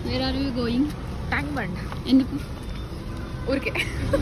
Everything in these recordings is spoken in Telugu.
wear are you going Tank Bund ఎందుకు ఊరికే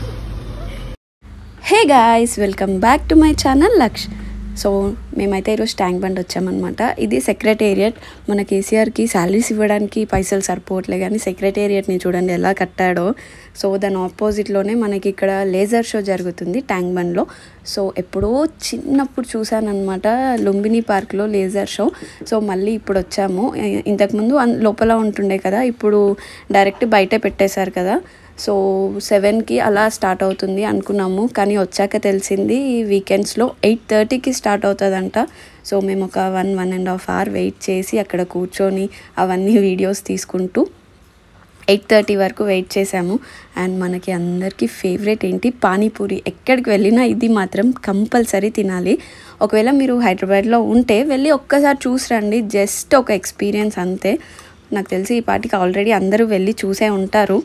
hey guys welcome back to my channel Laksh so మేమైతే ఈరోజు ట్యాంక్ బండ్ వచ్చామన్నమాట ఇది సెక్రటేరియట్ మన కేసీఆర్కి శాలరీస్ ఇవ్వడానికి పైసలు సరిపోవట్లే కానీ సెక్రటేరియట్ని చూడండి ఎలా కట్టాడో సో దాని ఆపోజిట్లోనే మనకి ఇక్కడ లేజర్ షో జరుగుతుంది ట్యాంక్ బండ్లో సో ఎప్పుడో చిన్నప్పుడు చూశానమాట లుంబిని పార్క్లో లేజర్ షో సో మళ్ళీ ఇప్పుడు వచ్చాము ఇ- ఇంతకుముందు అన్- లోపల ఉంటుండే కదా ఇప్పుడు డైరెక్ట్ బయటే పెట్టేశారు కదా సో సెవెన్కి అలా స్టార్ట్ అవుతుంది అనుకున్నాము కానీ వచ్చాక తెలిసింది వీకెండ్స్లో ఎయిట్ థర్టీకి స్టార్ట్ అవుతుందంట సో మేము ఒక one one and half hour wait చేసి అక్కడ కూర్చొని అవన్నీ వీడియోస్ తీసుకుంటూ ఎయిట్ థర్టీ వరకు వెయిట్ చేసాము అండ్ మనకి అందరికీ ఫేవరెట్ ఏంటి పానీపూరి ఎక్కడికి వెళ్ళినా ఇది మాత్రం కంపల్సరీ తినాలి ఒకవేళ మీరు హైదరాబాద్లో ఉంటే వెళ్ళి ఒక్కసారి చూసి రండి జస్ట్ ఒక ఎక్స్పీరియన్స్ అంతే నాకు తెలిసి ఈ పాటికి ఆల్రెడీ అందరూ వెళ్ళి చూసే ఉంటారు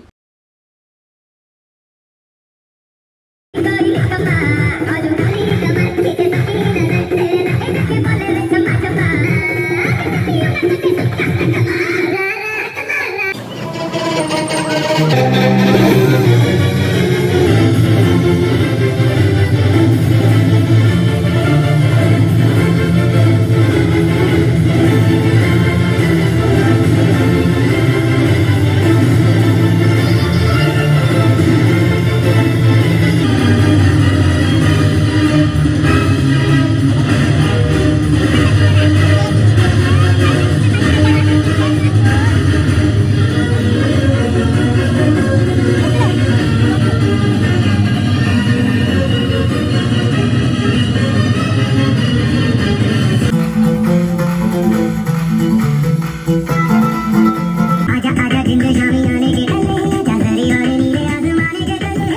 आजा आजा जिंदे शामी आने के कल्ले चादरी वाले नीले आसमाने के कल्ले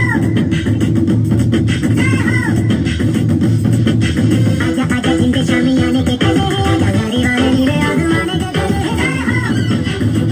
आजा आजा जिंदे शामी आने के कल्ले चादरी वाले नीले आसमाने के कल्ले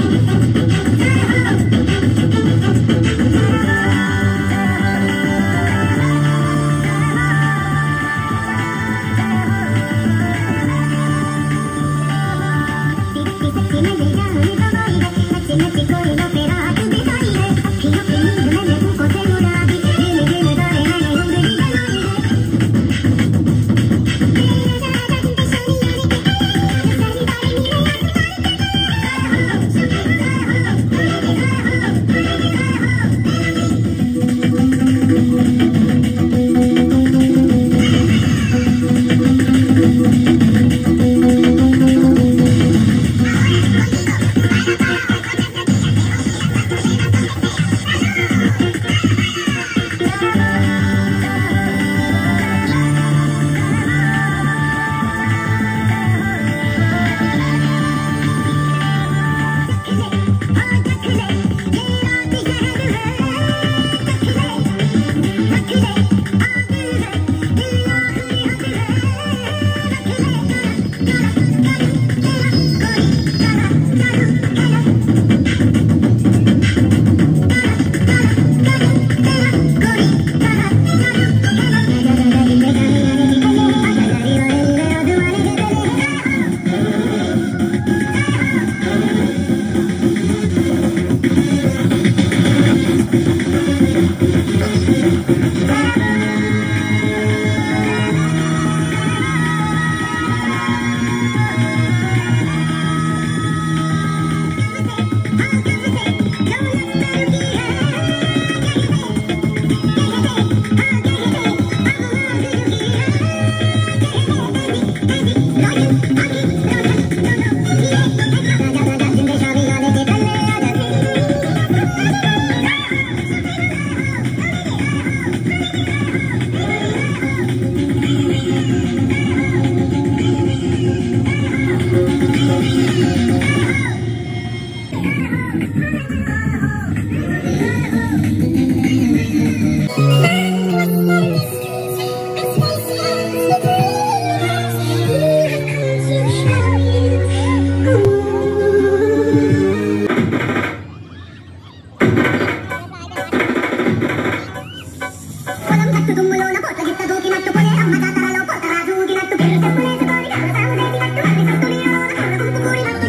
పొలం కట్టు దుమ్ములోన పొట్ల గిట్ట దూకినట్టు పొలే అమ్మ జాతరలో పొట్టరాజు ఊగినట్టు పెళ్లి చెప్పులేసుకొని కళ్ళ సాగు చేసినట్టు అన్ని కట్టుని కళ్ళ గుంపు కూడినట్టు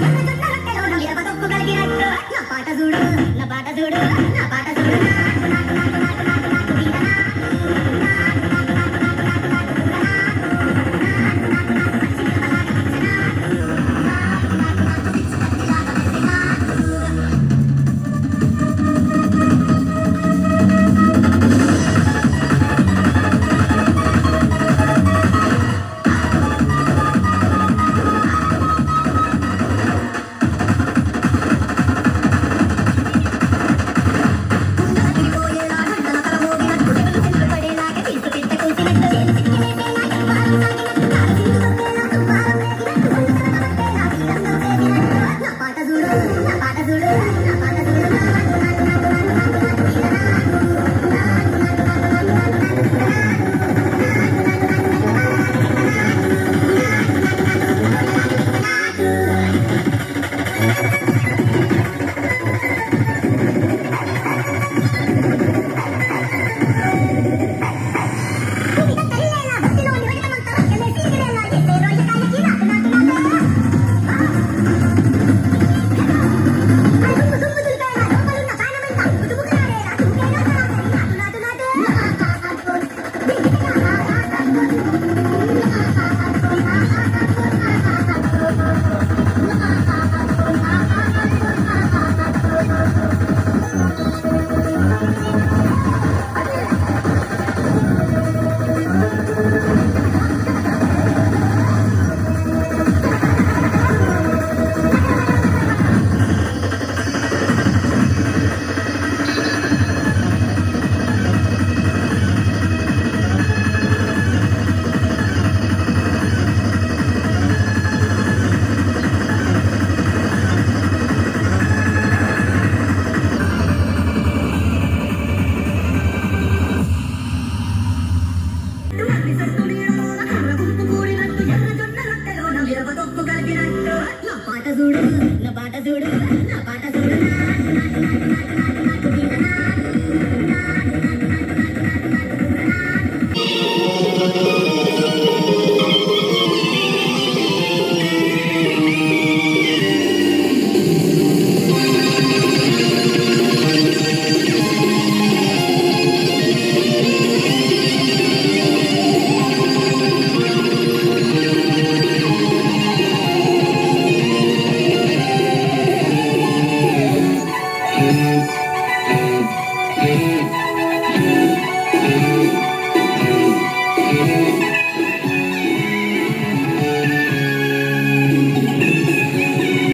చూడు నా బాట చూడు